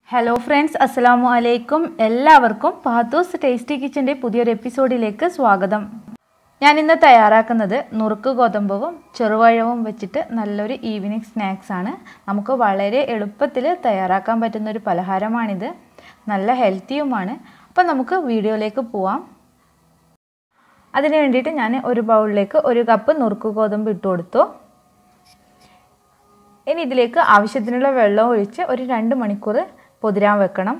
hello friends അസ്സലാമു അലൈക്കും എല്ലാവർക്കും പാത്തൂസ് ടേസ്റ്റി കിച്ചൻ്റെ പുതിയൊരു എപ്പിസോഡിലേക്ക് സ്വാഗതം ഞാൻ ഇന്ന് തയ്യാറാക്കുന്നത് നുറുക്ക് ഗോതമ്പവും ചെറുപഴവും വെച്ചിട്ട് നല്ലൊരു ഈവനിങ് സ്നാക്സ് ആണ് നമുക്ക് വളരെ എളുപ്പത്തിൽ തയ്യാറാക്കാൻ പറ്റുന്ന ഒരു പലഹാരമാണിത് നല്ല ഹെൽത്തിയുമാണ് അപ്പം നമുക്ക് വീഡിയോയിലേക്ക് പോവാം അതിന് വേണ്ടിയിട്ട് ഞാൻ ഒരു ബൗളിലേക്ക് ഒരു കപ്പ് നുറുക്ക് ഗോതമ്പ് ഇട്ട് കൊടുത്തു ഇനി ഇതിലേക്ക് ആവശ്യത്തിനുള്ള വെള്ളം ഒഴിച്ച് ഒരു രണ്ട് മണിക്കൂർ പൊതിരാൻ വെക്കണം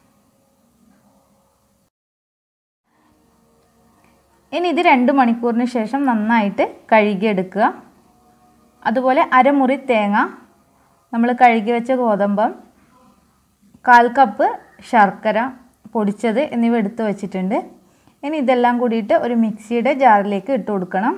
ഇനി ഇത് രണ്ട് മണിക്കൂറിന് ശേഷം നന്നായിട്ട് കഴുകിയെടുക്കുക അതുപോലെ അരമുറി തേങ്ങ നമ്മൾ കഴുകി വെച്ച ഗോതമ്പം കാൽ കപ്പ് ശർക്കര പൊടിച്ചത് എന്നിവ എടുത്ത് വെച്ചിട്ടുണ്ട് ഇനി ഇതെല്ലാം കൂടിയിട്ട് ഒരു മിക്സിയുടെ ജാറിലേക്ക് ഇട്ട് കൊടുക്കണം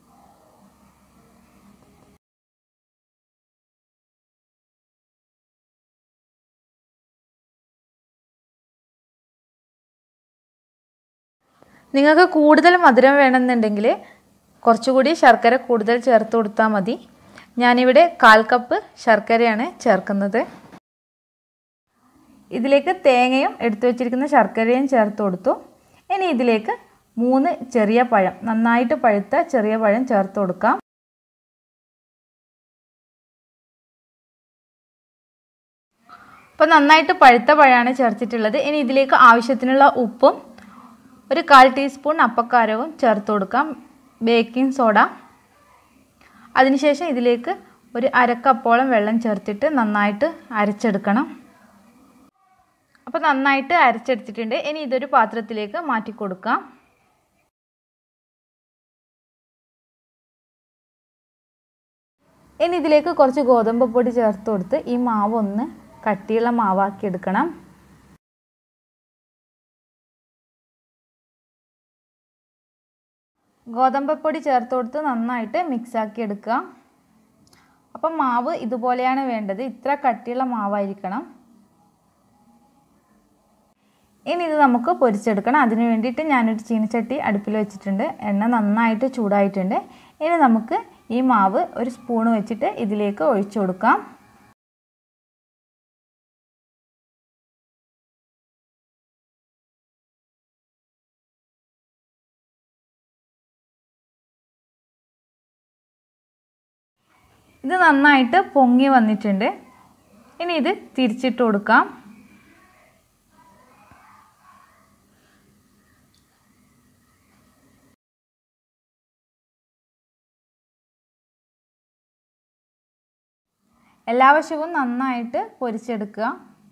നിങ്ങൾക്ക് കൂടുതൽ മധുരം വേണമെന്നുണ്ടെങ്കിൽ കുറച്ചുകൂടി ശർക്കര കൂടുതൽ ചേർത്ത് കൊടുത്താൽ മതി ഞാനിവിടെ കാൽ കപ്പ് ശർക്കരയാണ് ചേർക്കുന്നത് ഇതിലേക്ക് തേങ്ങയും എടുത്തു വച്ചിരിക്കുന്ന ശർക്കരയും ചേർത്ത് കൊടുത്തു ഇനി ഇതിലേക്ക് മൂന്ന് ചെറിയ പഴം നന്നായിട്ട് പഴുത്ത ചെറിയ പഴം ചേർത്ത് കൊടുക്കാം അപ്പോൾ നന്നായിട്ട് പഴുത്ത പഴമാണ് ചേർത്തിട്ടുള്ളത് ഇനി ഇതിലേക്ക് ആവശ്യത്തിനുള്ള ഉപ്പും ഒരു കാൽ ടീസ്പൂൺ അപ്പക്കാരവും ചേർത്ത് കൊടുക്കാം ബേക്കിംഗ് സോഡ അതിനുശേഷം ഇതിലേക്ക് ഒരു അരക്കപ്പോളം വെള്ളം ചേർത്തിട്ട് നന്നായിട്ട് അരച്ചെടുക്കണം അപ്പോൾ നന്നായിട്ട് അരച്ചെടുത്തിട്ടുണ്ട് ഇനി ഇതൊരു പാത്രത്തിലേക്ക് മാറ്റി കൊടുക്കാം ഇനി ഇതിലേക്ക് കുറച്ച് ഗോതമ്പ് പൊടി ചേർത്ത് കൊടുത്ത് ഈ മാവ് ഒന്ന് കട്ടിയുള്ള മാവാക്കി എടുക്കണം ഗോതമ്പപ്പൊടി ചേർത്ത് കൊടുത്ത് നന്നായിട്ട് മിക്സാക്കി എടുക്കുക അപ്പം മാവ് ഇതുപോലെയാണ് വേണ്ടത് ഇത്ര കട്ടിയുള്ള മാവായിരിക്കണം ഇനി ഇത് നമുക്ക് പൊരിച്ചെടുക്കണം അതിന് വേണ്ടിയിട്ട് ഞാനൊരു ചീനച്ചട്ടി അടുപ്പിൽ വെച്ചിട്ടുണ്ട് എണ്ണ നന്നായിട്ട് ചൂടായിട്ടുണ്ട് ഇനി നമുക്ക് ഈ മാവ് ഒരു സ്പൂണ് വെച്ചിട്ട് ഇതിലേക്ക് ഒഴിച്ചു കൊടുക്കാം ഇത് നന്നായിട്ട് പൊങ്ങി വന്നിട്ടുണ്ട് ഇനി ഇത് തിരിച്ചിട്ട് കൊടുക്കാം എല്ലാ വശവും നന്നായിട്ട് പൊരിച്ചെടുക്കുക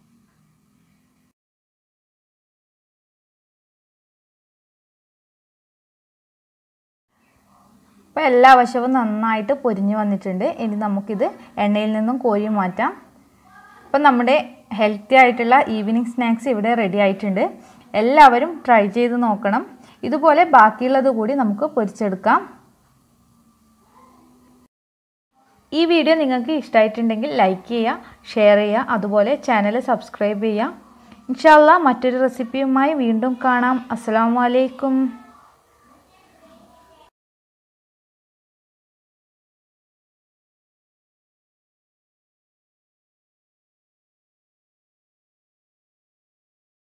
അപ്പോൾ എല്ലാ വശവും നന്നായിട്ട് പൊരിഞ്ഞു വന്നിട്ടുണ്ട് ഇനി നമുക്കിത് എണ്ണയിൽ നിന്നും കോരി മാറ്റാം അപ്പം നമ്മുടെ ഹെൽത്തി ആയിട്ടുള്ള ഈവനിങ് സ്നാക്സ് ഇവിടെ റെഡി ആയിട്ടുണ്ട് എല്ലാവരും ട്രൈ ചെയ്ത് നോക്കണം ഇതുപോലെ ബാക്കിയുള്ളത് കൂടി നമുക്ക് പൊരിച്ചെടുക്കാം ഈ വീഡിയോ നിങ്ങൾക്ക് ഇഷ്ടമായിട്ടുണ്ടെങ്കിൽ ലൈക്ക് ചെയ്യുക ഷെയർ ചെയ്യുക അതുപോലെ ചാനൽ സബ്സ്ക്രൈബ് ചെയ്യുക ഇൻഷാല്ല മറ്റൊരു റെസിപ്പിയുമായി വീണ്ടും കാണാം അസ്സാം വലൈക്കും